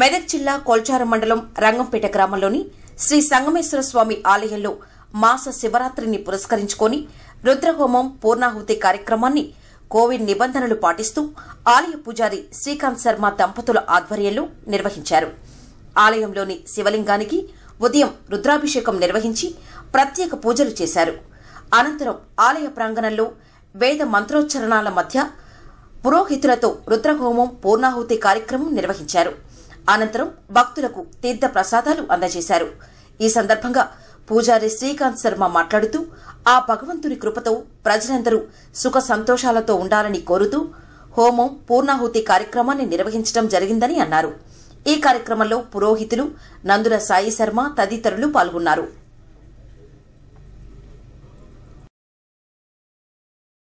మెదక్ జిల్లా కొల్చారం మండలం రంగంపేట గ్రామంలోని శ్రీ సంగమేశ్వర స్వామి ఆలయంలో మాస శివరాత్రిని పురస్కరించుకొని రుద్రహోమం పూర్ణాహుతి కార్యక్రమాన్ని కోవిడ్ నిబంధనలు పాటిస్తూ ఆలయ పూజారి శ్రీకాంత్ శర్మ దంపతుల ఆధ్వర్యంలో నిర్వహించారు ఆలయంలోని శివలింగానికి ఉదయం రుద్రాభిషేకం నిర్వహించి ప్రత్యేక పూజలు చేశారు అనంతరం ఆలయ ప్రాంగణంలో వేద మంత్రోచ్చరణాల మధ్య పురోహితులతో రుద్రహోమం పూర్ణాహుతి కార్యక్రమం నిర్వహించారు అనంతరం భక్తులకు తీర్థ ప్రసాదాలు అందజేశారు ఈ సందర్భంగా పూజారి శ్రీకాంత్ శర్మ మాట్లాడుతూ ఆ భగవంతుని కృపతో ప్రజలందరూ సుఖ సంతోషాలతో ఉండాలని కోరుతూ హోమం పూర్ణాహుతి కార్యక్రమాన్ని నిర్వహించడం జరిగిందని అన్నారు ఈ కార్యక్రమంలో పురోహితులు నందుల సాయి శర్మ తదితరులు పాల్గొన్నారు